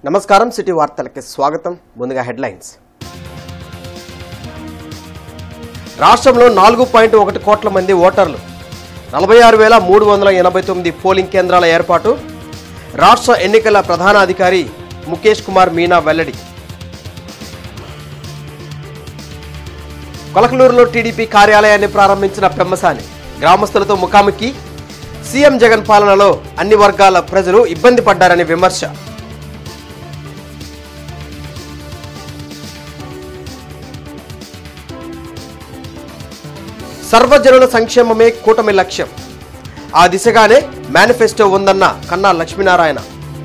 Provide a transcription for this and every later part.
నమస్కారం సిటీ వార్తలకి స్వాగతం ముందుగా హెడ్లైన్స్ రాష్ట్రంలో నాలుగు పాయింట్ ఒకటి కోట్ల మంది ఓటర్లు నలభై ఆరు వేల మూడు వందల ఎనభై తొమ్మిది పోలింగ్ కేంద్రాల ఏర్పాటు రాష్ట్ర ఎన్నికల ప్రధానాధికారి ముఖేష్ కుమార్ మీనా వెల్లడి కొలకలూరులో టీడీపీ కార్యాలయాన్ని ప్రారంభించిన పెమ్మసాని గ్రామస్తులతో ముఖాముఖి సీఎం జగన్ పాలనలో అన్ని వర్గాల ప్రజలు ఇబ్బంది పడ్డారని విమర్శ సర్వజనుల సంక్షేమమే కూటమి లక్ష్యం ఆ దిశగానే మేనిఫెస్టో ఉందన్న కన్నా లక్ష్మీనారాయణ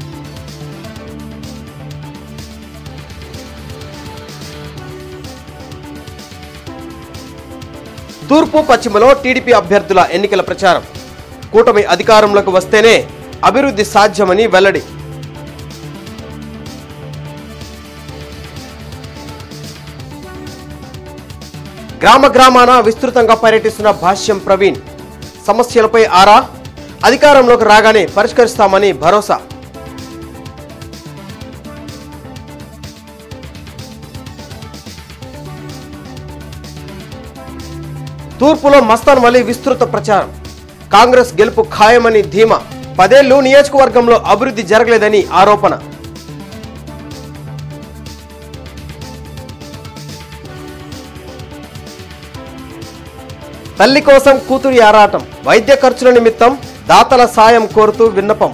తూర్పు పశ్చిమలో టీడీపీ అభ్యర్థుల ఎన్నికల ప్రచారం కూటమి అధికారంలోకి వస్తేనే అభివృద్ధి సాధ్యమని వెల్లడి గ్రామ గ్రామాన విస్తృతంగా పర్యటిస్తున్న భాష్యం ప్రవీణ్ సమస్యలపై ఆరా అధికారంలోకి రాగానే పరిష్కరిస్తామని భరోసా తూర్పులో మస్తాన్ వలి విస్తృత ప్రచారం కాంగ్రెస్ గెలుపు ఖాయమని ధీమా పదేళ్లు నియోజకవర్గంలో అభివృద్ధి జరగలేదని ఆరోపణ తల్లి కోసం కూతురి ఆరాటం వైద్య ఖర్చుల నిమిత్తం దాతల సాయం కోరుతూ విన్నపం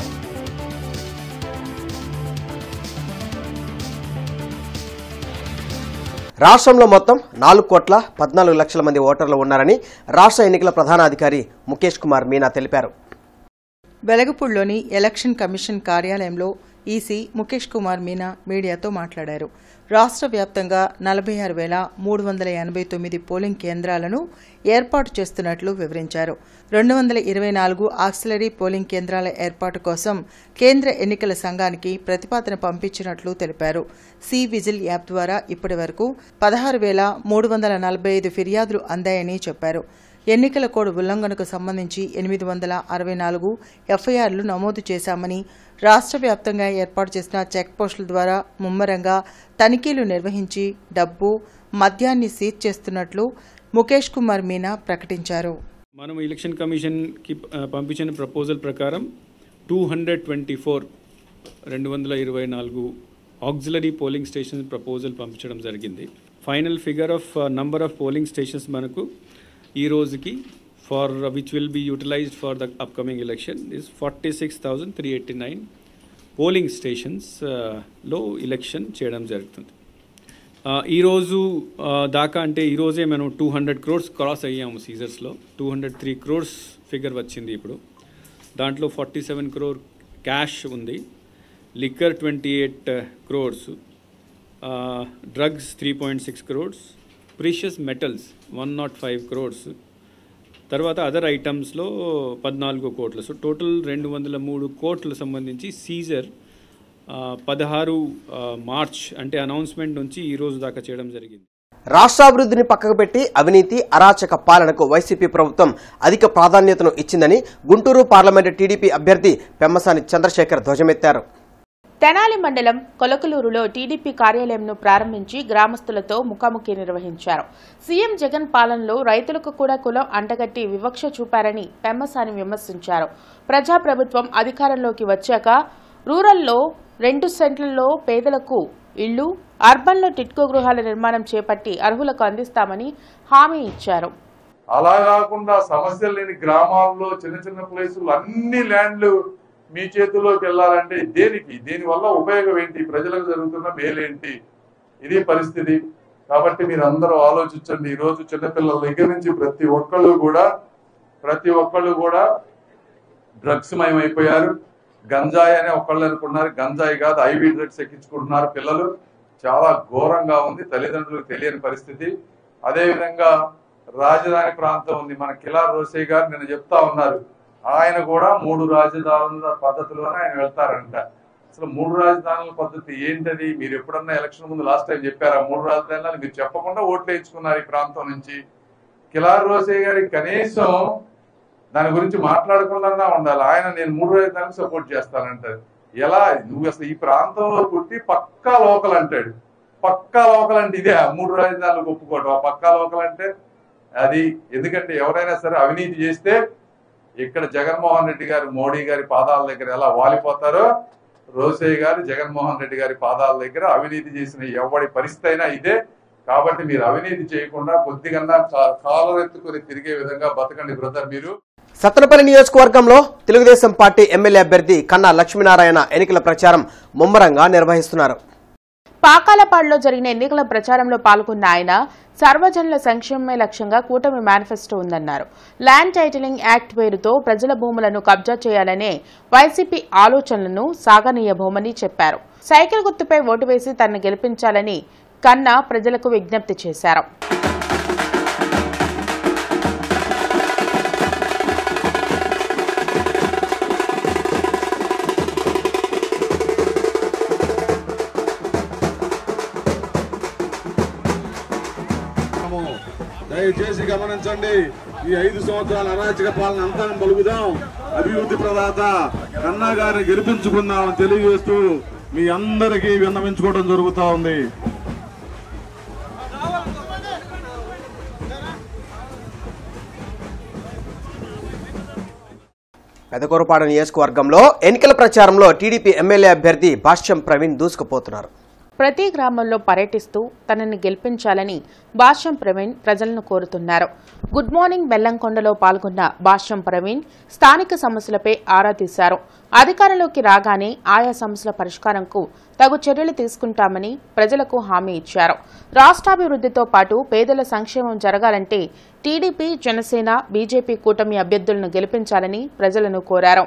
రాష్ట్రంలో మొత్తం నాలుగు కోట్ల పద్నాలుగు లక్షల మంది ఓటర్లు ఉన్నారని రాష్ట్ర ఎన్నికల ప్రధానాధికారి ముఖేష్ కుమార్ మీనా తెలిపారు వెలగపూడిలోని ఎలక్షన్ కమిషన్ కార్యాలయంలో ఈసీ ముఖేష్ కుమార్ మీనా మీడియాతో మాట్లాడారు రాష్ట్ర వ్యాప్తంగా నలభై ఆరు వేల మూడు వందల ఎనభై తొమ్మిది పోలింగ్ కేంద్రాలను ఏర్పాటు చేస్తున్నట్లు వివరించారు రెండు వందల ఇరవై నాలుగు ఆక్సిలరీ పోలింగ్ కేంద్రాల ఏర్పాటు కోసం కేంద్ర ఎన్నికల సంఘానికి ప్రతిపాదన పంపించినట్లు తెలిపారు సి విజిల్ యాప్ ద్వారా ఇప్పటి వరకు పదహారు వేల మూడు వందల నలభై ఐదు ఫిర్యాదులు అందాయని చెప్పారు ఎన్నికల కోడ్ ఉల్లంఘనకు సంబంధించి ఎనిమిది వందల అరవై నాలుగు ఎఫ్ఐఆర్లు నమోదు చేశామని రాష్ట్ర వ్యాప్తంగా ఏర్పాటు చేసిన చెక్ పోస్టుల ద్వారా ముమ్మరంగా తనిఖీలు నిర్వహించి డబ్బు మద్యాన్ని సీజ్ చేస్తున్నట్లు ముఖేష్ కుమార్ మీనా ప్రకటించారు మనం ఎలక్షన్ కమిషన్కి ఆ, పంపించిన ప్రపోజల్ ప్రకారం టూ హండ్రెడ్ ట్వంటీ ఫోర్ రెండు వందల ఇరవై నాలుగు ఆక్సిలరీ పోలింగ్ స్టేషన్స్ ప్రపోజల్ పంపించడం జరిగింది final figure of number of polling stations మనకు ఈ రోజుకి for which will be utilized for the upcoming election is forty six thousand three eighty nine polling stations లో ఎలక్షన్ చేయడం జరుగుతుంది ఆ, ఈరోజు ఆ, దాకా అంటే ఈరోజే మనం టూ హండ్రెడ్ క్రోర్స్ క్రాస్ అయ్యాము సీజర్స్లో two hundred three crores figure వచ్చింది ఇప్పుడు దాంట్లో ఫార్టీ సెవెన్ క్రోర్ క్యాష్ ఉంది liquor twenty eight crores drugs three point six crores precious metals one not five crores తర్వాత అదర్ ఐటమ్స్లో పద్నాలుగు కోట్లు సో టోటల్ రెండు వందల మూడు కోట్లు సంబంధించి సీజర్ ఆ, పదహారు ఆ, మార్చ్ అంటే అనౌన్స్మెంట్ నుంచి ఈ రోజు దాకా చేయడం జరిగింది రాష్ట్రాభివృద్ధిని పక్కకు పెట్టి అవినీతి అరాచక పాలనకు వైసీపీ ప్రభుత్వం అధిక ప్రాధాన్యతను ఇచ్చిందని గుంటూరు పార్లమెంటు టీడీపీ అభ్యర్థి పెమ్మసాని చంద్రశేఖర్ ధ్వజమెత్తారు తెనాలి మండలం కొలకలూరులో టీడీపీ కార్యాలయంను ప్రారంభించి గ్రామస్తులతో ముఖాముఖి నిర్వహించారు సీఎం జగన్ పాలనలో రైతులకు కూడా కులం అంటగట్టి వివక్ష చూపారని పెమ్మసాని విమర్శించారు ప్రజాప్రభుత్వం అధికారంలోకి వచ్చాక రూరల్లో రెండు సెంట్లలో పేదలకు ఇళ్లు అర్బన్లో టిట్కో గృహాల నిర్మాణం చేపట్టి అర్హులకు అందిస్తామని హామీ ఇచ్చారు అలా కాకుండా సమస్యలు లేని గ్రామాల్లో చిన్న చిన్న ప్లేసులు అన్ని ల్యాండ్లు మీ చేతిలోకి వెళ్ళాలంటే దేనికి దీని వల్ల ఉపయోగం ఏంటి ప్రజలకు జరుగుతున్న మేలేంటి ఇది పరిస్థితి కాబట్టి మీరు అందరూ ఆలోచించండి ఈ రోజు చిన్నపిల్లల దగ్గర నుంచి ప్రతి ఒక్కళ్ళు కూడా ప్రతి ఒక్కళ్ళు కూడా డ్రగ్స్ మయమైపోయారు గంజాయి అనే ఒకళ్ళు అనుకున్నారు గంజాయి కాదు ఐవీ డ్రగ్స్ ఎక్కించుకుంటున్నారు పిల్లలు చాలా ఘోరంగా ఉంది తల్లిదండ్రులకు తెలియని పరిస్థితి అదే విధంగా రాజధాని ప్రాంతం ఉంది మన కిలార్ రోసే గారు నిన్న చెప్తా ఉన్నారు ఆయన కూడా మూడు రాజధానుల పద్ధతిలోనే ఆయన వెళ్తారంట అసలు మూడు రాజధానుల పద్ధతి ఏంటది మీరు ఎప్పుడన్నా ఎలక్షన్ ముందు లాస్ట్ టైం చెప్పారా మూడు రాజధానులు మీరు చెప్పకుండా ఓట్లు వేయించుకున్నారు ఈ ప్రాంతం నుంచి కిలార్ రోసే గారికి కనీసం దాని గురించి మాట్లాడకుండా ఉండాలి ఆయన నేను మూడు రాజధానికి సపోర్ట్ చేస్తానంటారు ఎలా నువ్వు అసలు ఈ ప్రాంతంలో పుట్టి పక్కా లోకల్ అంటాడు పక్కా లోకల్ అంటే ఇదే మూడు రాజధానులకు ఒప్పుకోవటం ఆ పక్కా లోకల్ అంటే అది ఎందుకంటే ఎవరైనా సరే అవినీతి చేస్తే ఇక్కడ జగన్మోహన్ రెడ్డి గారు మోడీ గారి పాదాల దగ్గర ఎలా వాలిపోతారో రోసయ్య గారు జగన్మోహన్ రెడ్డి గారి పాదాల దగ్గర అవినీతి చేసిన ఎవడి పరిస్థితి అయినా ఇదే కాబట్టి మీరు అవినీతి చేయకుండా కొద్దిగా కాలరెత్తుకుని తిరిగే విధంగా బతకండి బ్రదర్ మీరు సత్తనపల్లి నియోజకవర్గంలో తెలుగుదేశం పార్టీ ఎమ్మెల్యే అభ్యర్థి కన్నా లక్ష్మీనారాయణ ఎన్నికల ప్రచారం ముమ్మరంగా నిర్వహిస్తున్నారు పాకాలపాడులో జరిగిన ఎన్నికల ప్రచారంలో పాల్గొన్న ఆయన సర్వజనుల సంక్షేమమే లక్ష్యంగా కూటమి మేనిఫెస్టో ఉందన్నారు ల్యాండ్ టైటిలింగ్ యాక్ట్ పేరుతో ప్రజల భూములను కబ్జా చేయాలనే వైసీపీ ఆలోచనలను సాగనీయబోమని చెప్పారు సైకిల్ గుర్తుపై ఓటు వేసి తనను గెలిపించాలని కన్నా ప్రజలకు విజ్ఞప్తి చేశారు దయచేసి గమనించండి ఈ ఐదు సంవత్సరాల అరాచక పాలన అంతా పలుకుదాం అభివృద్ధి ప్రదాత కన్నా గారిని గెలిపించుకుందామని తెలియజేస్తూ మీ అందరికీ విన్నవించుకోవడం జరుగుతా ఉంది పెదకూరపాడు నియోజకవర్గంలో ఎన్నికల ప్రచారంలో టీడీపీ ఎమ్మెల్యే అభ్యర్థి భాష్యం ప్రవీణ్ దూసుకుపోతున్నారు ప్రతి గ్రామంలో పర్యటిస్తూ తనని గెలిపించాలని భాష్యం ప్రవీణ్ ప్రజలను కోరుతున్నారు గుడ్ మార్నింగ్ బెల్లంకొండలో పాల్గొన్న భాష్యం ప్రవీణ్ స్థానిక సమస్యలపై ఆరా తీశారు అధికారంలోకి రాగానే ఆయా సమస్యల పరిష్కారంకు తగు చర్యలు తీసుకుంటామని ప్రజలకు హామీ ఇచ్చారు రాష్ట్రాభివృద్ధితో పాటు పేదల సంక్షేమం జరగాలంటే టీడీపీ జనసేన బీజేపీ కూటమి అభ్యర్థులను గెలిపించాలని ప్రజలను కోరారు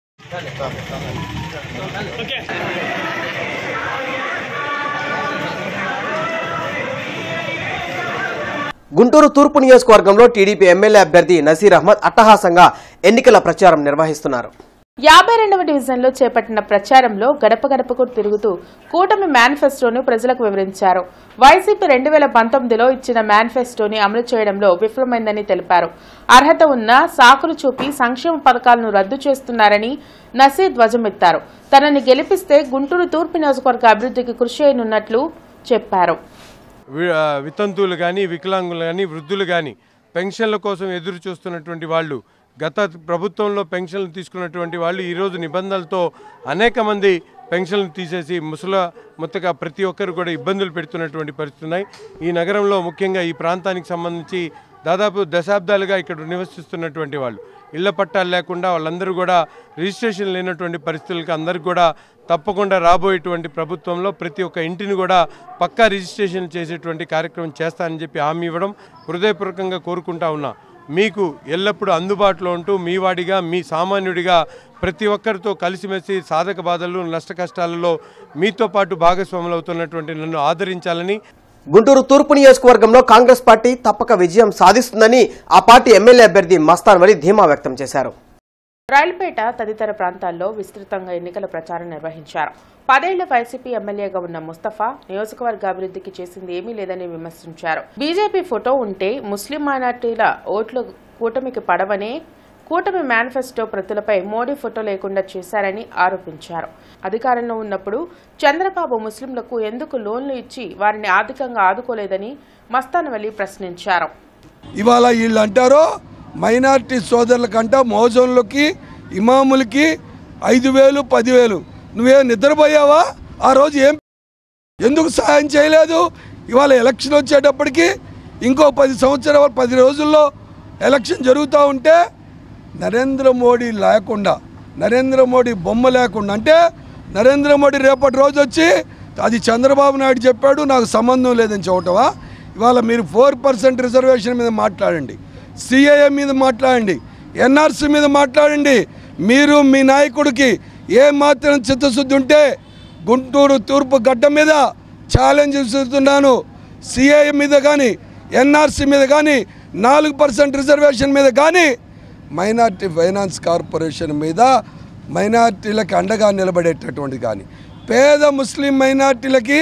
గుంటూరు తూర్పు నియోజకవర్గంలో టీడీపీ ఎమ్మెల్యే అభ్యర్థి నసీర్ అహ్మద్ అట్టహాసంగా ఎన్నికల ప్రచారం నిర్వహిస్తున్నారు యాభై రెండవ డివిజన్లో చేపట్టిన ప్రచారంలో గడప గడపకు తిరుగుతూ కూటమి మేనిఫెస్టోను ప్రజలకు వివరించారు వైసీపీ రెండు వేల పంతొమ్మిదిలో ఇచ్చిన మేనిఫెస్టోని అమలు చేయడంలో విఫలమైందని తెలిపారు అర్హత ఉన్న సాకులు చూపి సంక్షేమ పథకాలను రద్దు చేస్తున్నారని నసీర్ ధ్వజమెత్తారు తనని గెలిపిస్తే గుంటూరు తూర్పు నియోజకవర్గ అభివృద్ధికి కృషి అయినున్నట్లు చెప్పారు వి- ఆ, వితంతువులు కానీ వికలాంగులు కానీ వృద్ధులు కానీ పెన్షన్ల కోసం ఎదురు చూస్తున్నటువంటి వాళ్ళు గత ప్రభుత్వంలో పెన్షన్లు తీసుకున్నటువంటి వాళ్ళు ఈరోజు నిబంధనలతో అనేక మంది పెన్షన్లు తీసేసి ముసల మొత్తగా ప్రతి ఒక్కరు కూడా ఇబ్బందులు పెడుతున్నటువంటి పరిస్థితి ఉన్నాయి ఈ నగరంలో ముఖ్యంగా ఈ ప్రాంతానికి సంబంధించి దాదాపు దశాబ్దాలుగా ఇక్కడ నివసిస్తున్నటువంటి వాళ్ళు ఇళ్ల పట్టాలు లేకుండా వాళ్ళందరూ కూడా రిజిస్ట్రేషన్ లేనటువంటి పరిస్థితులకు అందరికీ కూడా తప్పకుండా రాబోయేటువంటి ప్రభుత్వంలో ప్రతి ఒక్క ఇంటిని కూడా పక్కా రిజిస్ట్రేషన్ చేసేటువంటి కార్యక్రమం చేస్తానని చెప్పి హామీ ఇవ్వడం హృదయపూర్వకంగా కోరుకుంటా ఉన్నా మీకు ఎల్లప్పుడూ అందుబాటులో ఉంటూ మీ వాడిగా మీ సామాన్యుడిగా ప్రతి ఒక్కరితో కలిసిమెలిసి సాధక బాధలు నష్ట కష్టాలలో మీతో పాటు భాగస్వాములు అవుతున్నటువంటి నన్ను ఆదరించాలని గుంటూరు తూర్పు నియోజకవర్గంలో కాంగ్రెస్ పార్టీ తప్పక విజయం సాధిస్తుందని ఆ పార్టీ ఎమ్మెల్యే అభ్యర్థి మస్తాన్ వలి ధీమా వ్యక్తం చేశారు రైల్పేట తదితర ప్రాంతాల్లో విస్తృతంగా ఎన్నికల ప్రచారం నిర్వహించారు పదేళ్ల వైసీపీ ఎమ్మెల్యేగా ఉన్న ముస్తఫా నియోజకవర్గ అభివృద్ధికి చేసింది ఏమీ లేదని విమర్శించారు బీజేపీ ఫోటో ఉంటే ముస్లిం మైనార్టీల ఓట్లు కూటమికి పడవనే కూటమి మేనిఫెస్టో ప్రతులపై మోడీ ఫోటో లేకుండా చేశారని ఆరోపించారు అధికారంలో ఉన్నప్పుడు చంద్రబాబు ముస్లింలకు ఎందుకు లోన్లు ఇచ్చి వారిని ఆర్థికంగా ఆదుకోలేదని మస్తానవల్లి ప్రశ్నించారు ఇవాళ వీళ్ళు అంటారు మైనార్టీ సోదరులకంట మోజోన్లకి ఇమాములకి ఐదు వేలు పదివేలు నువ్వే నిద్రపోయావా ఆ రోజు ఏం ఎందుకు సహాయం చేయలేదు ఇవాళ ఎలక్షన్ వచ్చేటప్పటికి ఇంకో పది సంవత్సరాలు పది రోజుల్లో ఎలక్షన్ జరుగుతూ ఉంటే నరేంద్ర మోడీ లేకుండా నరేంద్ర మోడీ బొమ్మ లేకుండా అంటే నరేంద్ర మోడీ రేపటి రోజు వచ్చి అది చంద్రబాబు నాయుడు చెప్పాడు నాకు సంబంధం లేదని చెప్పటమా ఇవాళ మీరు ఫోర్ పర్సెంట్ రిజర్వేషన్ మీద మాట్లాడండి సిఏఏ మీద మాట్లాడండి ఎన్ఆర్సీ మీద మాట్లాడండి మీరు మీ నాయకుడికి ఏ మాత్రం చిత్తశుద్ధి ఉంటే గుంటూరు తూర్పు గడ్డ మీద ఛాలెంజ్ ఇస్తున్నాను సిఏఏ మీద కానీ ఎన్ఆర్సీ మీద కానీ నాలుగు పర్సెంట్ రిజర్వేషన్ మీద కానీ మైనార్టీ ఫైనాన్స్ కార్పొరేషన్ మీద మైనార్టీలకు అండగా నిలబడేటటువంటి కానీ పేద ముస్లిం మైనార్టీలకి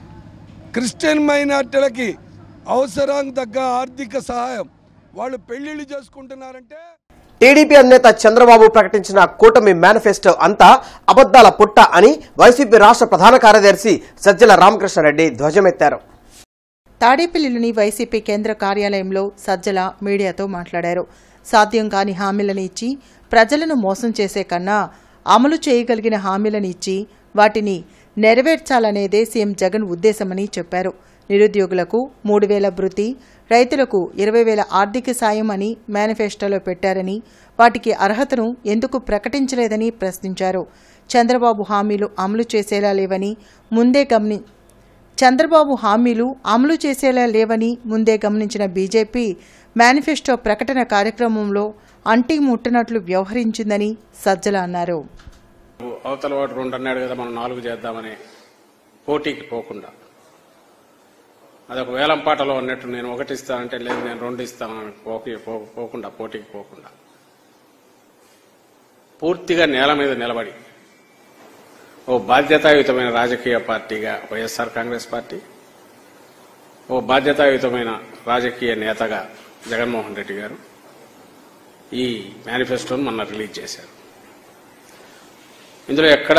క్రిస్టియన్ మైనార్టీలకి అవసరానికి తగ్గ ఆర్థిక సహాయం వాళ్ళు పెళ్ళిళ్ళు చేసుకుంటున్నారంటే టీడీపీ అధినేత చంద్రబాబు ప్రకటించిన కూటమి మేనిఫెస్టో అంతా అబద్దాల పుట్ట అని వైసీపీ రాష్ట్ర ప్రధాన కార్యదర్శి సజ్జల రామకృష్ణారెడ్డి ధ్వజమెత్తారు తాడేపల్లిలోని వైసీపీ కేంద్ర కార్యాలయంలో సజ్జల మీడియాతో మాట్లాడారు సాధ్యం కాని హామీలను ఇచ్చి ప్రజలను మోసం చేసే కన్నా అమలు చేయగలిగిన హామీలను ఇచ్చి వాటిని నెరవేర్చాలనేదే సీఎం జగన్ ఉద్దేశమని చెప్పారు నిరుద్యోగులకు మూడు వేల భృతి రైతులకు ఇరవై వేల ఆర్థిక సాయం అని మేనిఫెస్టోలో పెట్టారని వాటికి అర్హతను ఎందుకు ప్రకటించలేదని ప్రశ్నించారు చంద్రబాబు హామీలు అమలు చేసేలా లేవని ముందే గమని చంద్రబాబు హామీలు అమలు చేసేలా లేవని ముందే గమనించిన బీజేపీ మేనిఫెస్టో ప్రకటన కార్యక్రమంలో అంటి ముట్టనట్లు వ్యవహరించిందని సజ్జల అన్నారు అవతల వాడు రెండు అన్నాడు కదా మనం నాలుగు చేద్దామని పోటీకి పోకుండా అదొక వేలం పాటలో అన్నట్టు నేను ఒకటి ఇస్తానంటే లేదు నేను రెండు ఇస్తానని పోకి పో- పోకుండా పోటీకి పోకుండా పూర్తిగా నేల మీద నిలబడి ఓ బాధ్యతాయుతమైన రాజకీయ పార్టీగా వైఎస్ఆర్ కాంగ్రెస్ పార్టీ ఓ బాధ్యతాయుతమైన రాజకీయ నేతగా జగన్మోహన్ రెడ్డి గారు ఈ మేనిఫెస్టోను మొన్న రిలీజ్ చేశారు ఇందులో ఎక్కడ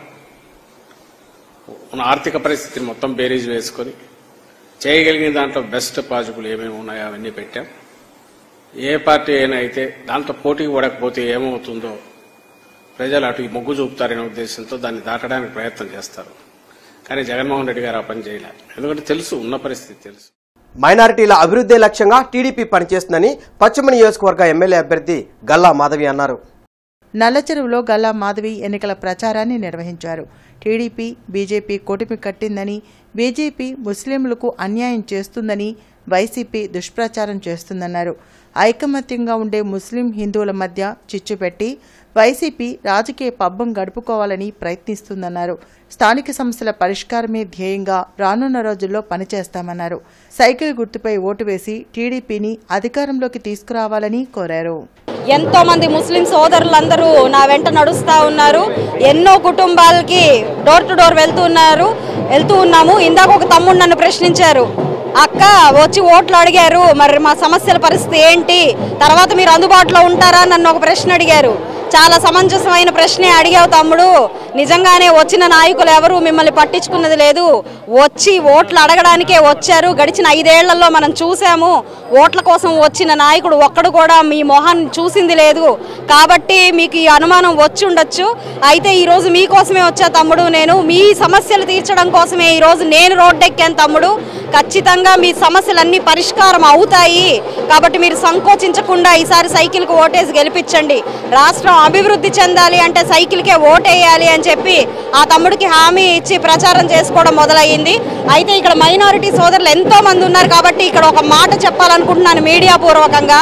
మన ఆర్థిక పరిస్థితిని మొత్తం బేరీజ్ వేసుకొని చేయగలిగిన దాంట్లో బెస్ట్ పాజిబుల్ ఏమేమి ఉన్నాయో అవన్నీ పెట్టాం ఏ పార్టీ అయినా అయితే దాంట్లో పోటీకి పడకపోతే ఏమవుతుందో ప్రజలు అటు మొగ్గు చూపుతారనే ఉద్దేశంతో దాన్ని దాటడానికి ప్రయత్నం చేస్తారు కానీ జగన్మోహన్ రెడ్డి గారు ఆ పని చేయలే ఎందుకంటే తెలుసు ఉన్న పరిస్థితి తెలుసు మైనారిటీల అభివృద్ధి లక్ష్యంగా టీడీపీ పనిచేస్తుందని పశ్చిమ నియోజకవర్గ ఎమ్మెల్యే అభ్యర్థి గల్లా మాధవి అన్నారు నల్లచెరువులో గల్లా మాధవి ఎన్నికల ప్రచారాన్ని నిర్వహించారు టీడీపీ బీజేపీ కూటమి కట్టిందని బీజేపీ ముస్లింలకు అన్యాయం చేస్తుందని వైసీపీ దుష్ప్రచారం చేస్తుందన్నారు ఐకమత్యంగా ఉండే ముస్లిం హిందువుల మధ్య చిచ్చు పెట్టి వైసీపీ రాజకీయ పబ్బం గడుపుకోవాలని ప్రయత్నిస్తుందన్నారు స్థానిక సమస్యల పరిష్కారమే ధ్యేయంగా రానున్న రోజుల్లో పనిచేస్తామన్నారు సైకిల్ గుర్తుపై ఓటు వేసి టీడీపీని అధికారంలోకి తీసుకురావాలని కోరారు ఎంతో మంది ముస్లిం సోదరులందరూ నా వెంట నడుస్తూ ఉన్నారు ఎన్నో కుటుంబాలకి డోర్ టు డోర్ వెళ్తూ ఉన్నారు వెళ్తూ ఉన్నాము ఇందాక ఒక తమ్ముడు నన్ను ప్రశ్నించారు అక్క వచ్చి ఓట్లు అడిగారు మరి మా సమస్యల పరిస్థితి ఏంటి తర్వాత మీరు అందుబాటులో ఉంటారా నన్ను ఒక ప్రశ్న అడిగారు చాలా సమంజసమైన ప్రశ్నే అడిగావు తమ్ముడు నిజంగానే వచ్చిన నాయకులు ఎవరు మిమ్మల్ని పట్టించుకున్నది లేదు వచ్చి ఓట్లు అడగడానికే వచ్చారు గడిచిన ఐదేళ్లలో మనం చూసాము ఓట్ల కోసం వచ్చిన నాయకుడు ఒక్కడు కూడా మీ మొహాన్ని చూసింది లేదు కాబట్టి మీకు ఈ అనుమానం వచ్చి ఉండొచ్చు అయితే ఈ రోజు మీకోసమే వచ్చా తమ్ముడు నేను మీ సమస్యలు తీర్చడం కోసమే ఈ రోజు నేను రోడ్డెక్కాను తమ్ముడు ఖచ్చితంగా మీ సమస్యలన్నీ పరిష్కారం అవుతాయి కాబట్టి మీరు సంకోచించకుండా ఈసారి సైకిల్కి ఓటేసి గెలిపించండి రాష్ట్రం అభివృద్ధి చెందాలి అంటే సైకిల్కే ఓటేయాలి అని చెప్పి ఆ తమ్ముడికి హామీ ఇచ్చి ప్రచారం చేసుకోవడం మొదలయ్యింది అయితే ఇక్కడ మైనారిటీ సోదరులు ఎంతో మంది ఉన్నారు కాబట్టి ఇక్కడ ఒక మాట చెప్పాలనుకుంటున్నాను మీడియా పూర్వకంగా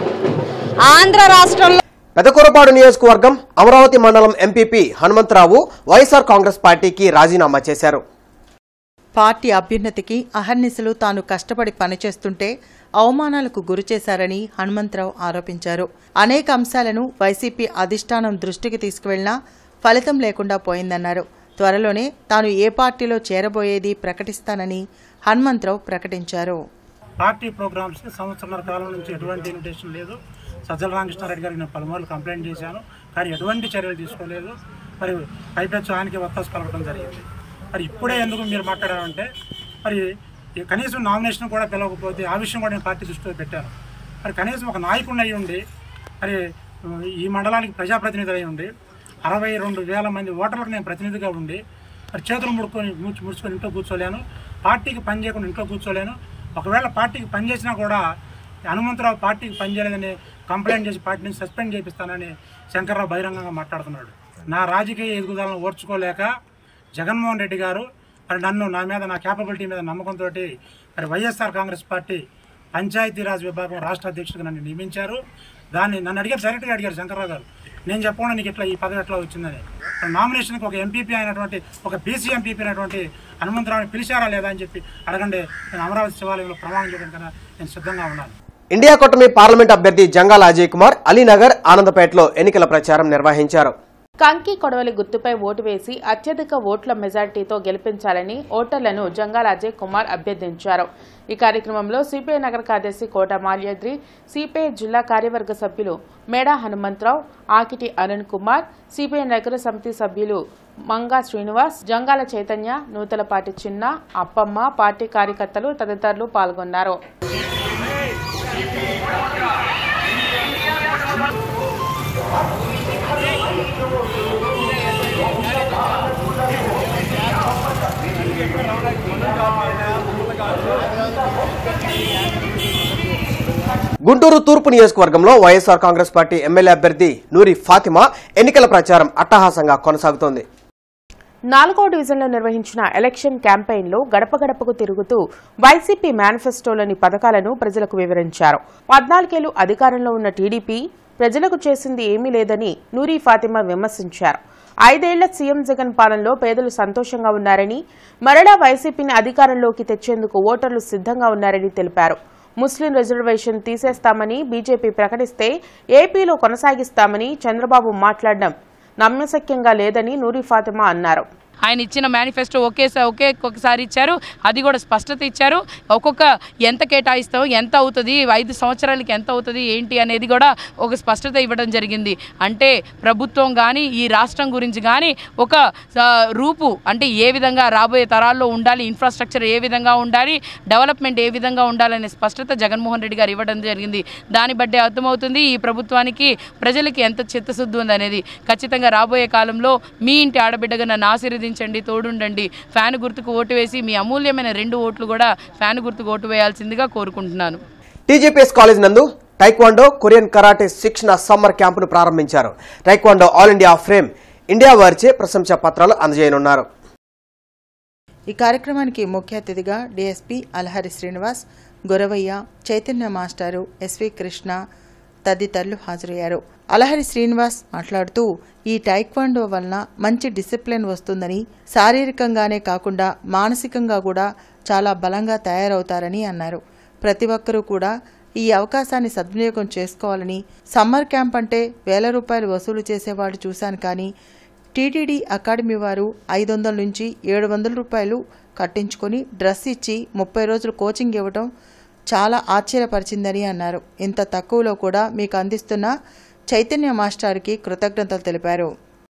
ఆంధ్ర రాష్ట్రంలో పెదకూరపాడు నియోజకవర్గం అమరావతి మండలం ఎంపీపీ హనుమంతరావు వైఎస్ఆర్ కాంగ్రెస్ పార్టీకి రాజీనామా చేశారు పార్టీ అభ్యున్నతికి అహర్నిశలు తాను కష్టపడి పనిచేస్తుంటే అవమానాలకు గురిచేశారని హనుమంతరావు ఆరోపించారు అనేక అంశాలను వైసీపీ అధిష్టానం దృష్టికి తీసుకువెళ్లినా ఫలితం లేకుండా పోయిందన్నారు త్వరలోనే తాను ఏ పార్టీలో చేరబోయేది ప్రకటిస్తానని హనుమంతరావు ప్రకటించారు పార్టీ ప్రోగ్రామ్స్కి సంవత్సరాల కాలం నుంచి ఎటువంటి ఇన్విటేషన్ లేదు సజ్జల రామకృష్ణారెడ్డి గారికి నేను పలుమార్లు కంప్లైంట్ చేశాను కానీ ఎటువంటి చర్యలు తీసుకోలేదు మరి పైపెచ్చు ఆయనకి ఒత్తాసు పలకడం జరిగింది మరి ఇప్పుడే ఎందుకు మీరు మాట్లాడారంటే మరి ఈ కనీసం నామినేషన్ కూడా పిలవకపోతే ఆ విషయం కూడా నేను పార్టీ దృష్టిలో పెట్టాను మరి కనీసం ఒక నాయకుడిని అయి ఉండి మరి ఈ మండలానికి ప్రజాప్రతినిధి అయి ఉండి అరవై రెండు వేల మంది ఓటర్లకు నేను ప్రతినిధిగా ఉండి మరి చేతులు ముడుకొని ముడుచు ముడుచుకొని ఇంట్లో కూర్చోలేను పార్టీకి పని చేయకుండా ఇంట్లో కూర్చోలేను ఒకవేళ పార్టీకి పని చేసినా కూడా హనుమంతరావు పార్టీకి పనిచేయలేదని కంప్లైంట్ చేసి పార్టీ నుంచి సస్పెండ్ చేపిస్తానని శంకర్రావు బహిరంగంగా మాట్లాడుతున్నాడు నా రాజకీయ ఎదుగుదలను ఓర్చుకోలేక జగన్మోహన్ రెడ్డి గారు మరి నన్ను నా మీద నా క్యాపబిలిటీ మీద నమ్మకంతో మరి వైఎస్ఆర్ కాంగ్రెస్ పార్టీ పంచాయతీరాజ్ విభాగం రాష్ట్ర అధ్యక్షుడిగా నన్ను నియమించారు దాన్ని నన్ను అడిగారు డైరెక్ట్గా అడిగారు శంకర్రావు గారు నేను చెప్పకుండా నీకు ఇట్లా ఈ పదవి ఎట్లా వచ్చిందని మరి నామినేషన్కి ఒక ఎంపీపీ అయినటువంటి ఒక బీసీ ఎంపీపీ అయినటువంటి హనుమంతరావుని పిలిచారా లేదా అని చెప్పి అడగండి నేను అమరావతి శివాలయంలో ప్రమాణం చేయడానికన్నా నేను సిద్ధంగా ఉన్నాను ఇండియా కూటమి పార్లమెంట్ అభ్యర్థి జంగాల అజయ్ కుమార్ అలీనగర్ ఆనందపేటలో ఎన్నికల ప్రచారం నిర్వహించారు కంకి కొడవలి గుర్తుపై ఓటు వేసి అత్యధిక ఓట్ల మెజార్టీతో గెలిపించాలని ఓటర్లను జంగాల అజయ్ కుమార్ అభ్యర్థించారు ఈ కార్యక్రమంలో సిపిఐ నగర కార్యదర్శి కోట మాల్యాద్రి సిపిఐ జిల్లా కార్యవర్గ సభ్యులు మేడా హనుమంతరావు ఆకిటి అరుణ్ కుమార్ సిపిఐ నగర సమితి సభ్యులు మంగా శ్రీనివాస్ జంగాల చైతన్య నూతలపాటి చిన్న అప్పమ్మ పార్టీ కార్యకర్తలు తదితరులు పాల్గొన్నారు గుంటూరు తూర్పు నియోజకవర్గంలో వైఎస్ఆర్ కాంగ్రెస్ పార్టీ ఎమ్మెల్యే అభ్యర్థి నూరి ఫాతిమా ఎన్నికల ప్రచారం అట్టహాసంగా కొనసాగుతోంది నాలుగో డివిజన్లో నిర్వహించిన ఎలక్షన్ క్యాంపెయిన్లో గడప గడపకు తిరుగుతూ వైసీపీ మేనిఫెస్టోలోని పథకాలను ప్రజలకు వివరించారు పద్నాలుగేళ్లు అధికారంలో ఉన్న టీడీపీ ప్రజలకు చేసింది ఏమీ లేదని నూరి ఫాతిమా విమర్శించారు ఐదేళ్ల సీఎం జగన్ పాలనలో పేదలు సంతోషంగా ఉన్నారని మరలా వైసీపీని అధికారంలోకి తెచ్చేందుకు ఓటర్లు సిద్ధంగా ఉన్నారని తెలిపారు ముస్లిం రిజర్వేషన్ తీసేస్తామని బీజేపీ ప్రకటిస్తే ఏపీలో కొనసాగిస్తామని చంద్రబాబు మాట్లాడడం నమ్మశక్యంగా లేదని నూరి ఫాతిమా అన్నారు ఆయన ఇచ్చిన మేనిఫెస్టో ఒకేసారి ఒకే ఒక్కసారి ఇచ్చారు అది కూడా స్పష్టత ఇచ్చారు ఒక్కొక్క ఎంత కేటాయిస్తాం ఎంత అవుతుంది ఐదు సంవత్సరాలకి ఎంత అవుతుంది ఏంటి అనేది కూడా ఒక స్పష్టత ఇవ్వడం జరిగింది అంటే ప్రభుత్వం కానీ ఈ రాష్ట్రం గురించి కానీ ఒక ఆ, రూపు అంటే ఏ విధంగా రాబోయే తరాల్లో ఉండాలి ఇన్ఫ్రాస్ట్రక్చర్ ఏ విధంగా ఉండాలి డెవలప్మెంట్ ఏ విధంగా ఉండాలనే స్పష్టత జగన్మోహన్ రెడ్డి గారు ఇవ్వడం జరిగింది దాన్ని బట్టే అర్థమవుతుంది ఈ ప్రభుత్వానికి ప్రజలకి ఎంత చిత్తశుద్ధి ఉందనేది ఖచ్చితంగా రాబోయే కాలంలో మీ ఇంటి ఆడబిడ్డగా నన్ను ఆశీర్వదించండి తోడుండండి ఫ్యాన్ గుర్తుకు ఓటు వేసి మీ అమూల్యమైన రెండు ఓట్లు కూడా ఫ్యాన్ గుర్తుకు ఓటు వేయాల్సిందిగా కోరుకుంటున్నాను టీజీపీఎస్ కాలేజ్ నందు టైక్వాండో కొరియన్ కరాటే శిక్షణ సమ్మర్ క్యాంపును ప్రారంభించారు taekwondo all India frame India వారిచే ప్రశంసా పత్రాలు అందజేయనున్నారు ఈ కార్యక్రమానికి ముఖ్య అతిథిగా డీఎస్పీ అలహరి శ్రీనివాస్ గొరవయ్య చైతన్య మాస్టారు ఎస్వి కృష్ణ తదితరులు హాజరయ్యారు అలహరి శ్రీనివాస్ మాట్లాడుతూ ఈ టైక్వాండో వలన మంచి డిసిప్లిన్ వస్తుందని శారీరకంగానే కాకుండా మానసికంగా కూడా చాలా బలంగా తయారవుతారని అన్నారు ప్రతి ఒక్కరూ కూడా ఈ అవకాశాన్ని సద్వినియోగం చేసుకోవాలని సమ్మర్ క్యాంప్ అంటే వేల రూపాయలు వసూలు చేసేవాళ్ళు చూశాను కానీ టీటీడీ అకాడమీ వారు ఐదు వందల నుంచి ఏడు వందల రూపాయలు కట్టించుకొని డ్రెస్ ఇచ్చి ముప్పై రోజులు కోచింగ్ ఇవ్వడం చాలా ఆశ్చర్యపరిచిందని అన్నారు ఇంత తక్కువలో కూడా మీకు అందిస్తున్న చైతన్య మాస్టర్కి కృతజ్ఞతలు తెలిపారు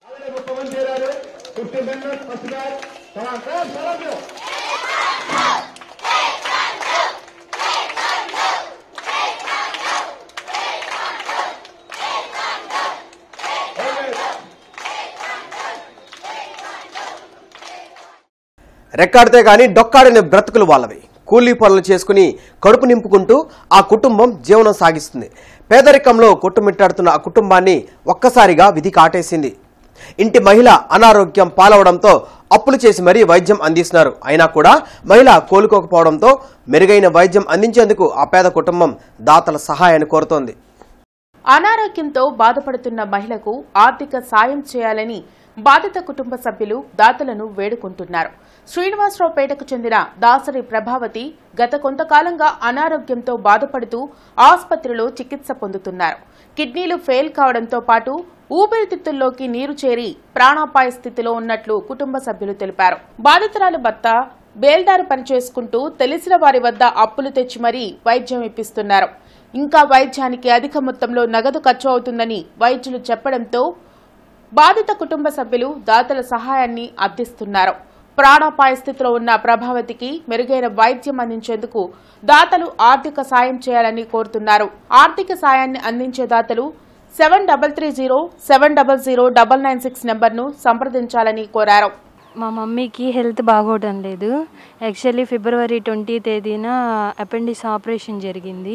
రెక్కాడితే గాని డొక్కాడని బ్రతుకులు వాళ్ళవి కూలీ పనులు చేసుకుని కడుపు నింపుకుంటూ ఆ కుటుంబం జీవనం సాగిస్తుంది పేదరికంలో కొట్టుమిట్టాడుతున్న ఆ కుటుంబాన్ని ఒక్కసారిగా విధి కాటేసింది ఇంటి మహిళ అనారోగ్యం పాలవడంతో అప్పులు చేసి మరీ వైద్యం అందిస్తున్నారు అయినా కూడా మహిళ కోలుకోకపోవడంతో మెరుగైన వైద్యం అందించేందుకు ఆ పేద కుటుంబం దాతల సహాయాన్ని కోరుతోంది అనారోగ్యంతో బాధపడుతున్న మహిళకు ఆర్థిక సాయం చేయాలని బాధిత కుటుంబ సభ్యులు దాతలను వేడుకుంటున్నారు శ్రీనివాసరావుపేటకు చెందిన దాసరి ప్రభావతి గత కొంతకాలంగా అనారోగ్యంతో బాధపడుతూ ఆసుపత్రిలో చికిత్స పొందుతున్నారు కిడ్నీలు ఫెయిల్ కావడంతో పాటు ఊపిరితిత్తుల్లోకి నీరు చేరి ప్రాణాపాయ స్థితిలో ఉన్నట్లు కుటుంబ సభ్యులు తెలిపారు బాధితురాలు భర్త బేల్దారు పనిచేసుకుంటూ తెలిసిన వారి వద్ద అప్పులు తెచ్చి మరీ వైద్యం ఇప్పిస్తున్నారు ఇంకా వైద్యానికి అధిక మొత్తంలో నగదు ఖర్చు అవుతుందని వైద్యులు చెప్పడంతో బాధిత కుటుంబ సభ్యులు దాతల సహాయాన్ని అర్థిస్తున్నారు ప్రాణాపాయ స్థితిలో ఉన్న ప్రభావతికి మెరుగైన వైద్యం అందించేందుకు దాతలు ఆర్థిక సాయం చేయాలని కోరుతున్నారు ఆర్థిక సాయాన్ని అందించే దాతలు seven double three zero seven double zero double nine six నెంబర్ను సంప్రదించాలని కోరారు మా మమ్మీకి హెల్త్ బాగోవడం లేదు యాక్చువల్లీ ఫిబ్రవరి ట్వంటీ తేదీన అపెండిక్స్ ఆపరేషన్ జరిగింది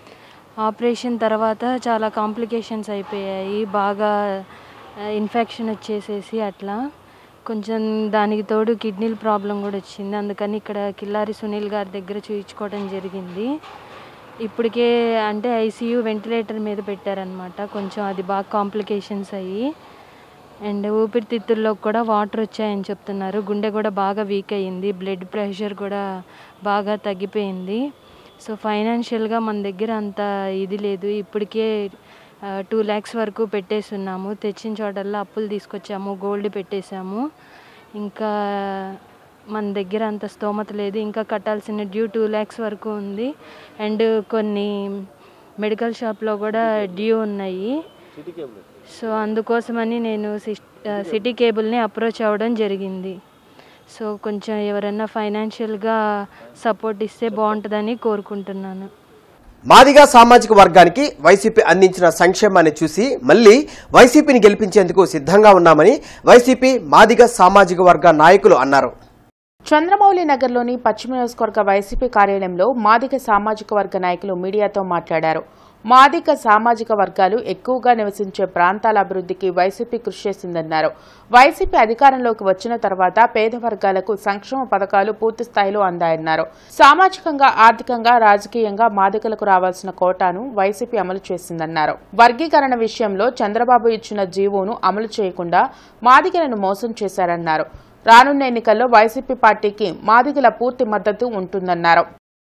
ఆపరేషన్ తర్వాత చాలా కాంప్లికేషన్స్ అయిపోయాయి బాగా ఇన్ఫెక్షన్ వచ్చేసేసి అట్లా కొంచెం దానికి తోడు కిడ్నీల ప్రాబ్లం కూడా వచ్చింది అందుకని ఇక్కడ కిల్లారి సునీల్ గారి దగ్గర చూయించుకోవడం జరిగింది ఇప్పటికే అంటే ఐసీయూ వెంటిలేటర్ మీద పెట్టారనమాట కొంచెం అది బాగా కాంప్లికేషన్స్ అయ్యి అండ్ ఊపిరితిత్తుల్లో కూడా వాటర్ వచ్చాయని చెప్తున్నారు గుండె కూడా బాగా వీక్ అయ్యింది బ్లడ్ ప్రెషర్ కూడా బాగా తగ్గిపోయింది సో ఫైనాన్షియల్గా మన దగ్గర అంత ఇది లేదు ఇప్పటికే టూ ల్యాక్స్ వరకు పెట్టేస్తున్నాము తెచ్చిన చోటల్లో అప్పులు తీసుకొచ్చాము గోల్డ్ పెట్టేశాము ఇంకా మన దగ్గర అంత స్తోమత లేదు ఇంకా కట్టాల్సిన డ్యూ టూ ల్యాక్స్ వరకు ఉంది అండ్ కొన్ని మెడికల్ షాప్లో కూడా డ్యూ ఉన్నాయి సో అందుకోసమని నేను సిస్- ఆ, సిటీ కేబుల్ని అప్రోచ్ అవ్వడం జరిగింది సో కొంచెం ఎవరైనా ఫైనాన్షియల్గా సపోర్ట్ ఇస్తే బాగుంటుందని కోరుకుంటున్నాను మాదిగా సామాజిక వర్గానికి వైసీపీ అందించిన సంక్షేమాన్ని చూసి మళ్లీ వైసీపీని గెలిపించేందుకు సిద్ధంగా ఉన్నామని వైసీపీ మాదిగ సామాజిక వర్గ నాయకులు అన్నారు చంద్రమౌళి నగర్లోని పశ్చిమ నియోజకవర్గ వైసీపీ కార్యాలయంలో మాదిగ సామాజిక వర్గ నాయకులు మీడియాతో మాట్లాడారు మాదిగ సామాజిక వర్గాలు ఎక్కువగా నివసించే ప్రాంతాల అభివృద్ధికి వైసీపీ కృషి చేసిందన్నారు వైసీపీ అధికారంలోకి వచ్చిన తర్వాత పేద వర్గాలకు సంక్షేమ పథకాలు పూర్తి స్థాయిలో అందాయన్నారు సామాజికంగా ఆర్థికంగా రాజకీయంగా మాదిగలకు రావాల్సిన కోటాను వైసీపీ అమలు చేసిందన్నారు వర్గీకరణ విషయంలో చంద్రబాబు ఇచ్చిన జీవోను అమలు చేయకుండా మాదిగలను మోసం చేశారన్నారు రానున్న ఎన్నికల్లో వైసీపీ పార్టీకి మాదిగల పూర్తి మద్దతు ఉంటుందన్నారు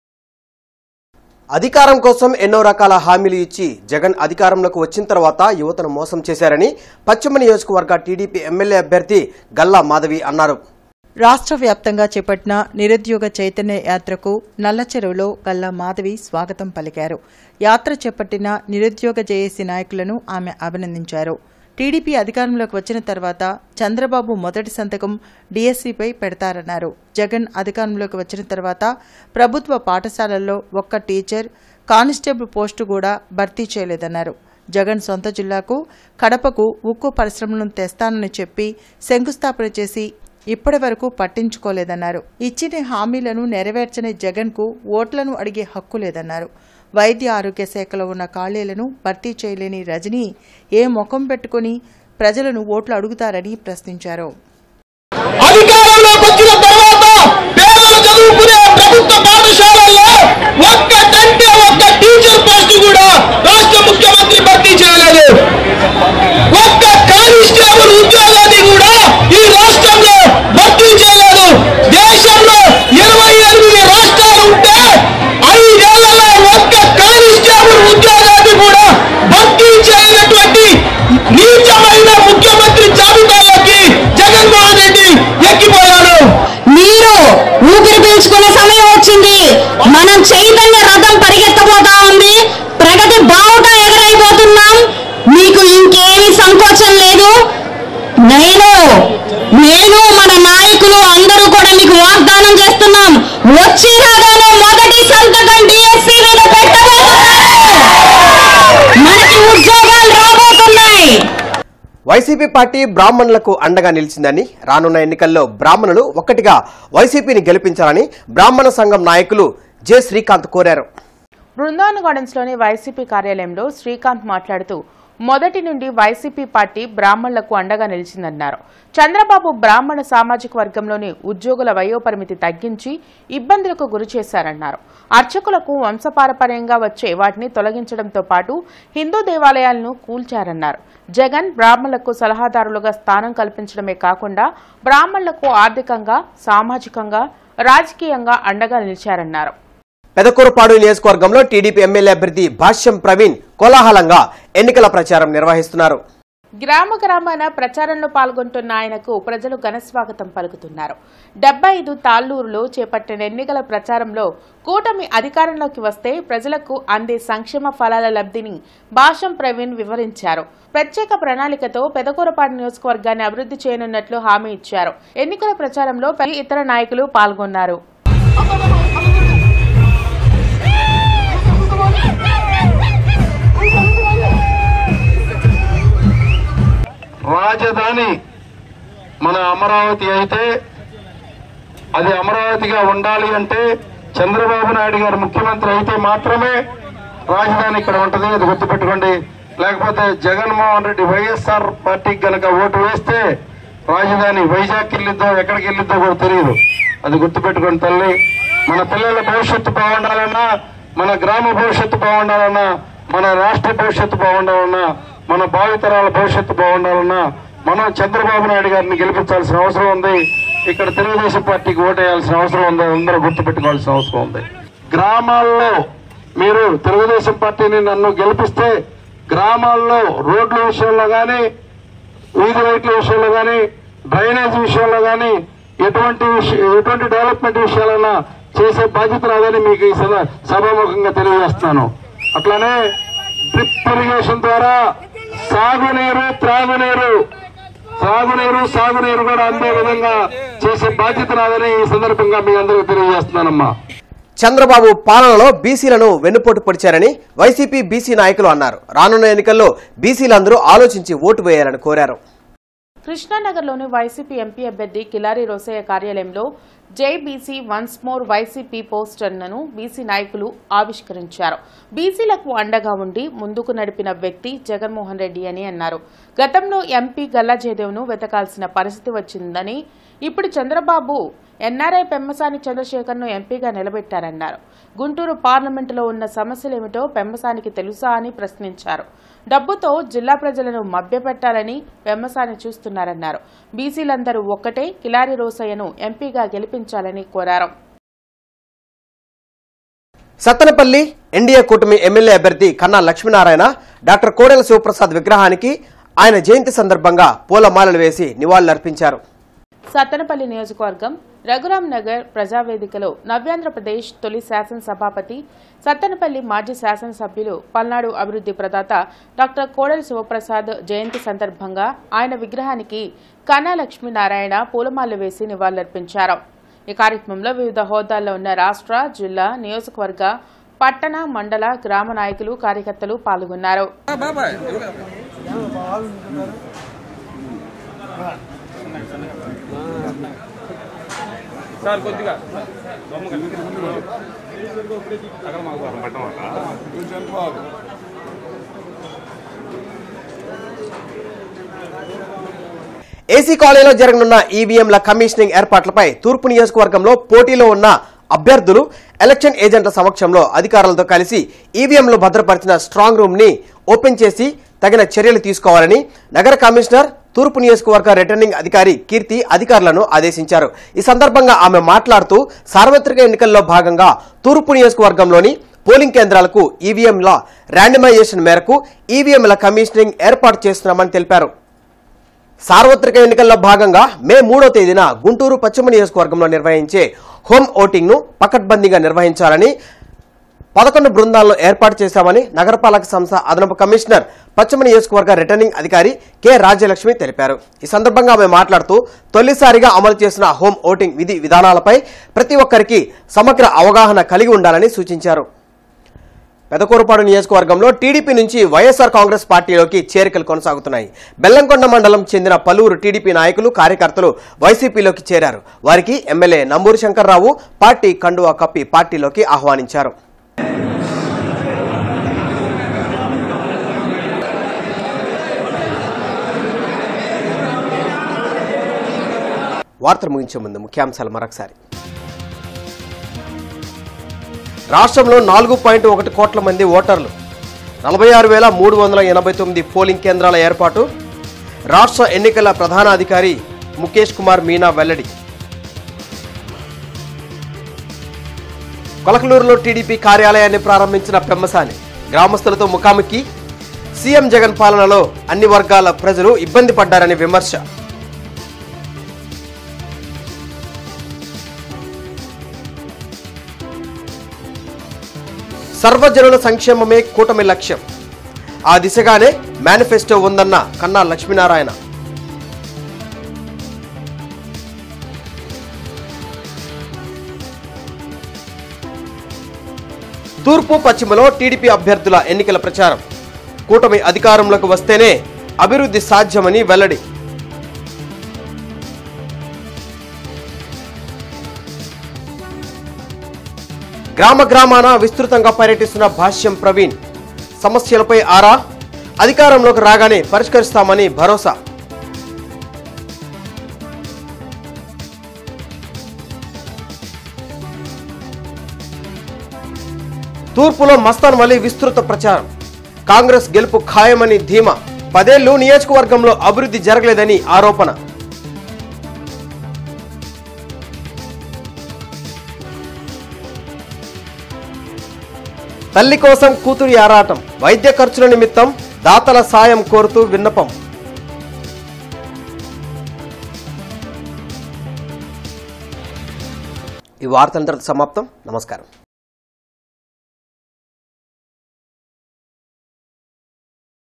అధికారం కోసం ఎన్నో రకాల హామీలు ఇచ్చి జగన్ అధికారంలోకి వచ్చిన తర్వాత యువతను మోసం చేశారని పశ్చిమ నియోజకవర్గ టీడీపీ ఎమ్మెల్యే అభ్యర్థి గల్లా మాధవి అన్నారు రాష్ట్ర వ్యాప్తంగా చేపట్టిన నిరుద్యోగ చైతన్య యాత్రకు నల్లచెరువులో గల్లా మాధవి స్వాగతం పలికారు యాత్ర చేపట్టిన నిరుద్యోగ జేఏసీ నాయకులను ఆమె అభినందించారు టీడీపీ అధికారంలోకి వచ్చిన తర్వాత చంద్రబాబు మొదటి సంతకం డీఎస్సీపై పెడతారన్నారు జగన్ అధికారంలోకి వచ్చిన తర్వాత ప్రభుత్వ పాఠశాలల్లో ఒక్క టీచర్ కానిస్టేబుల్ పోస్టు కూడా భర్తీ చేయలేదన్నారు జగన్ సొంత జిల్లాకు కడపకు ఉక్కు పరిశ్రమలను తెస్తానని చెప్పి శంకుస్థాపన చేసి ఇప్పటి వరకు పట్టించుకోలేదన్నారు ఇచ్చిన హామీలను నెరవేర్చని జగన్కు ఓట్లను అడిగే హక్కు లేదన్నారు వైద్య ఆరోగ్య శాఖలో ఉన్న ఖాళీలను భర్తీ చేయలేని రజనీ ఏ ముఖం పెట్టుకుని ప్రజలను ఓట్లు అడుగుతారని ప్రశ్నించారు అధికారంలోకి వచ్చిన తర్వాత పేదలు చదువుకునే ప్రభుత్వ పాఠశాలల్లో ఒక్కటంటే ఒక్క టీచర్ పోస్ట్ కూడా రాష్ట్ర ముఖ్యమంత్రి భర్తీ చేయలేదు ఒక్క కానిస్టేబుల్ ఉద్యోగాన్ని కూడా ఈ రాష్ట్రంలో భర్తీ చేయలేదు దేశంలో ఇరవై ఎనిమిది రాష్ట్రాలు ఉంటే ఐదేళ్లలో ఒక్క కానిస్టేబుల్ ఉద్యోగాన్ని కూడా భర్తీ చేయనటువంటి నీచమైన ముఖ్యమంత్రి జాబితాలోకి జగన్మోహన్ రెడ్డి ఎక్కిపోయారు మీరు ఊపిరి పీల్చుకునే సమయం వచ్చింది మనం చైతన్య రథం పరిగెత్తబోతా ఉంది ప్రగతి బావుట ఎగరైపోతున్నాం మీకు ఇంకేమి సంకోచం లేదు నేను నేను మన నాయకులు అందరూ కూడా మీకు వాగ్దానం చేస్తున్నాం వచ్చి రాగానే మొదటి సంతకం డిఎస్సి మీద పెట్టబోతున్నారు మనకి ఉద్యోగాలు రాబోతున్నాయి వైసీపీ పార్టీ బ్రాహ్మణులకు అండగా నిలిచిందని రానున్న ఎన్నికల్లో బ్రాహ్మణులు ఒక్కటిగా వైసీపీని గెలిపించాలని బ్రాహ్మణ సంఘం నాయకులు జె శ్రీకాంత్ కోరారు బృందావన్ గార్డెన్స్లోని వైసీపీ కార్యాలయంలో శ్రీకాంత్ మాట్లాడుతూ మొదటి నుండి వైసీపీ పార్టీ బ్రాహ్మణులకు అండగా నిలిచిందన్నారు చంద్రబాబు బ్రాహ్మణ సామాజిక వర్గంలోని ఉద్యోగుల వయోపరిమితి తగ్గించి ఇబ్బందులకు గురి చేశారన్నారు అర్చకులకు వంశపారపర్యంగా వచ్చే వాటిని తొలగించడంతో పాటు హిందూ దేవాలయాలను కూల్చారన్నారు జగన్ బ్రాహ్మణులకు సలహాదారులుగా స్థానం కల్పించడమే కాకుండా బ్రాహ్మణులకు ఆర్థికంగా సామాజికంగా రాజకీయంగా అండగా నిలిచారన్నారు పెదకూరుపాడు నియోజకవర్గంలో టీడీపీ ఎమ్మెల్యే అభ్యర్థి భాష్యం ప్రవీణ్ కోలాహలంగా ఎన్నికల ప్రచారం నిర్వహిస్తున్నారు గ్రామ గ్రామాన ప్రచారంలో పాల్గొంటున్న ఆయనకు ప్రజలు ఘనస్వాగతం పలుకుతున్నారు డెబ్బై ఐదు తాళ్లూరులో చేపట్టిన ఎన్నికల ప్రచారంలో కూటమి అధికారంలోకి వస్తే ప్రజలకు అందే సంక్షేమ ఫలాల లబ్ధిని భాషం ప్రవీణ్ వివరించారు ప్రత్యేక ప్రణాళికతో పెదకూరపాడు నియోజకవర్గాన్ని అభివృద్ధి చేయనున్నట్లు హామీ ఇచ్చారు ఎన్నికల ప్రచారంలో పలు ఇతర నాయకులు పాల్గొన్నారు రాజధాని మన అమరావతి అయితే అది అమరావతిగా ఉండాలి అంటే చంద్రబాబు నాయుడు గారు ముఖ్యమంత్రి అయితే మాత్రమే రాజధాని ఇక్కడ ఉంటది అది గుర్తుపెట్టుకోండి లేకపోతే జగన్మోహన్ రెడ్డి వైఎస్ఆర్ పార్టీకి గనక ఓటు వేస్తే రాజధాని వైజాగ్ వెళ్ళిద్దో ఎక్కడికి వెళ్ళిద్దో కూడా తెలియదు అది గుర్తుపెట్టుకోండి తల్లి మన పిల్లల భవిష్యత్తు బాగుండాలన్నా మన గ్రామ భవిష్యత్తు బాగుండాలన్నా మన రాష్ట్ర భవిష్యత్తు బాగుండాలన్నా మన భావితరాల భవిష్యత్తు బాగుండాలన్నా మనం చంద్రబాబు నాయుడు గారిని గెలిపించాల్సిన అవసరం ఉంది ఇక్కడ తెలుగుదేశం పార్టీకి ఓటేయాల్సిన అవసరం ఉంది అందరూ గుర్తుపెట్టుకోవాల్సిన అవసరం ఉంది గ్రామాల్లో మీరు తెలుగుదేశం పార్టీని నన్ను గెలిపిస్తే గ్రామాల్లో రోడ్ల విషయంలో కానీ వీధి లైట్ల విషయంలో కానీ డ్రైనేజ్ విషయంలో కానీ ఎటువంటి విష- ఎటువంటి డెవలప్మెంట్ విషయాలైనా చేసే బాధ్యత నాదని మీకు ఈ సభ- సభాముఖంగా తెలియజేస్తున్నాను అట్లానే డ్రిప్ ఇరిగేషన్ ద్వారా సాగునీరు త్రాగునీరు సాగునీరు సాగునీరు కూడా అందే విధంగా చేసే బాధ్యత నాదని ఈ సందర్భంగా మీ అందరికీ తెలియజేస్తున్నానమ్మా చంద్రబాబు పాలనలో బీసీలను వెన్నుపోటు పొడిచారని వైసీపీ బీసీ నాయకులు అన్నారు రానున్న ఎన్నికల్లో బీసీలందరూ ఆలోచించి ఓటు వేయాలని కోరారు కృష్ణానగర్లోని వైసీపీ ఎంపీ అభ్యర్థి కిలారి రోసయ్య కార్యాలయంలో జై బీసీ వన్స్ మోర్ వైసీపీ పోస్టర్లను బీసీ నాయకులు ఆవిష్కరించారు బీసీలకు అండగా ఉండి ముందుకు నడిపిన వ్యక్తి జగన్మోహన్ రెడ్డి అని అన్నారు గతంలో ఎంపీ గల్లా జయదేవ్ను వెతకాల్సిన పరిస్థితి వచ్చిందని ఇప్పుడు చంద్రబాబు ఎన్ఆర్ఐ పెమ్మసాని చంద్రశేఖర్ను ఎంపీగా నిలబెట్టారన్నారు గుంటూరు పార్లమెంటులో ఉన్న సమస్యలేమిటో పెమ్మసానికి తెలుసా అని ప్రశ్నించారు డబ్బుతో జిల్లా ప్రజలను మభ్యపెట్టాలని పెమ్మసాని చూస్తున్నారన్నారు బీసీలందరూ ఒక్కటే కిలారి రోసయ్యను ఎంపీగా గెలిపించాలని కోరారు సత్తెనపల్లి ఎన్డీఏ కూటమి ఎమ్మెల్యే అభ్యర్థి కన్నా లక్ష్మీనారాయణ డాక్టర్ కోడెల శివప్రసాద్ విగ్రహానికి ఆయన జయంతి సందర్భంగా పూలమాలలు వేసి నివాళులర్పించారు సత్తెనపల్లి నియోజకవర్గం రఘురాం నగర్ ప్రజావేదికలో నవ్యాంధ్రప్రదేశ్ తొలి శాసనసభాపతి సత్తెనపల్లి మాజీ శాసనసభ్యులు పల్నాడు అభివృద్ధి ప్రదాత డాక్టర్ కోడెల శివప్రసాద్ జయంతి సందర్భంగా ఆయన విగ్రహానికి కన్నా లక్ష్మీనారాయణ పూలమాలలు వేసి నివాళులర్పించారు ఈ కార్యక్రమంలో వివిధ హోదాల్లో ఉన్న రాష్ట్ర జిల్లా నియోజకవర్గ పట్టణ మండల గ్రామ నాయకులు కార్యకర్తలు పాల్గొన్నారు సార్ కొద్దిగా ఏసీ కాలేజీలో జరగనున్న ఈవీఎంల కమిషనింగ్ ఏర్పాట్లపై తూర్పు నియోజకవర్గంలో పోటీలో ఉన్న అభ్యర్థులు ఎలక్షన్ ఏజెంట్ల సమక్షంలో అధికారులతో కలిసి ఈవీఎంలు భద్రపరిచిన స్ట్రాంగ్ రూమ్ ని ఓపెన్ చేసి తగిన చర్యలు తీసుకోవాలని నగర కమిషనర్ తూర్పు నియోజకవర్గ రిటర్నింగ్ అధికారి కీర్తి అధికారులను ఆదేశించారు ఈ సందర్భంగా ఆమె మాట్లాడుతూ సార్వత్రిక ఎన్నికల్లో భాగంగా తూర్పు నియోజకవర్గంలోని పోలింగ్ కేంద్రాలకు ఈవీఎంల ర్యాండమైజేషన్ మేరకు ఈవీఎంల కమిషనింగ్ ఏర్పాటు చేస్తున్నామని తెలిపారు సార్వత్రిక ఎన్నికల్లో భాగంగా మే మూడో తేదీన గుంటూరు పశ్చిమ నియోజకవర్గంలో నిర్వహించే హోమ్ ఓటింగ్ ను పకడ్బందీగా నిర్వహించాలని పదకొండు బృందాలను ఏర్పాటు చేశామని నగరపాలక సంస్థ అదనపు కమిషనర్ పశ్చిమ నియోజకవర్గ రిటర్నింగ్ అధికారి కె రాజ్యలక్ష్మి తెలిపారు ఈ సందర్భంగా ఆమె మాట్లాడుతూ తొలిసారిగా అమలు చేసిన హోమ్ ఓటింగ్ విధి విధానాలపై ప్రతి ఒక్కరికి సమగ్ర అవగాహన కలిగి ఉండాలని సూచించారు పెదకూరుపాడు నియోజకవర్గంలో టీడీపీ నుంచి వైఎస్ఆర్ కాంగ్రెస్ పార్టీలోకి చేరికలు కొనసాగుతున్నాయి బెల్లంకొండ మండలం చెందిన పలువురు టీడీపీ నాయకులు కార్యకర్తలు వైసీపీలోకి చేరారు వారికి ఎమ్మెల్యే నంబూరి శంకర్రావు పార్టీ కండువా కప్పి పార్టీలోకి ఆహ్వానించారు వార్తలు ముగించే ముందు ముఖ్యాంశాలు మరొకసారి రాష్ట్రంలో నాలుగు పాయింట్ ఒకటి కోట్ల మంది ఓటర్లు నలభై ఆరు వేల మూడు వందల ఎనభై తొమ్మిది పోలింగ్ కేంద్రాల ఏర్పాటు రాష్ట్ర ఎన్నికల ప్రధానాధికారి ముఖేష్ కుమార్ మీనా వెల్లడి కొలకలూరులో టీడీపీ కార్యాలయాన్ని ప్రారంభించిన పెమ్మసాని గ్రామస్తులతో ముఖాముఖి సీఎం జగన్ పాలనలో అన్ని వర్గాల ప్రజలు ఇబ్బంది పడ్డారని విమర్శ సర్వజనుల సంక్షేమమే కూటమి లక్ష్యం ఆ దిశగానే మేనిఫెస్టో ఉందన్న కన్నా లక్ష్మీనారాయణ తూర్పు పశ్చిమలో టీడీపీ అభ్యర్థుల ఎన్నికల ప్రచారం కూటమి అధికారంలోకి వస్తేనే అభివృద్ధి సాధ్యమని వెల్లడి గ్రామ గ్రామాన విస్తృతంగా పర్యటిస్తున్న భాష్యం ప్రవీణ్ సమస్యలపై ఆరా అధికారంలోకి రాగానే పరిష్కరిస్తామని భరోసా తూర్పులో మస్తాన్ వలి విస్తృత ప్రచారం కాంగ్రెస్ గెలుపు ఖాయమని ధీమా పదేళ్లు నియోజకవర్గంలో అభివృద్ధి జరగలేదని ఆరోపణ తల్లి కోసం కూతురి ఆరాటం వైద్య ఖర్చుల నిమిత్తం దాతల సాయం కోరుతూ విన్నపం ఈ వార్తల సమాప్తం నమస్కారం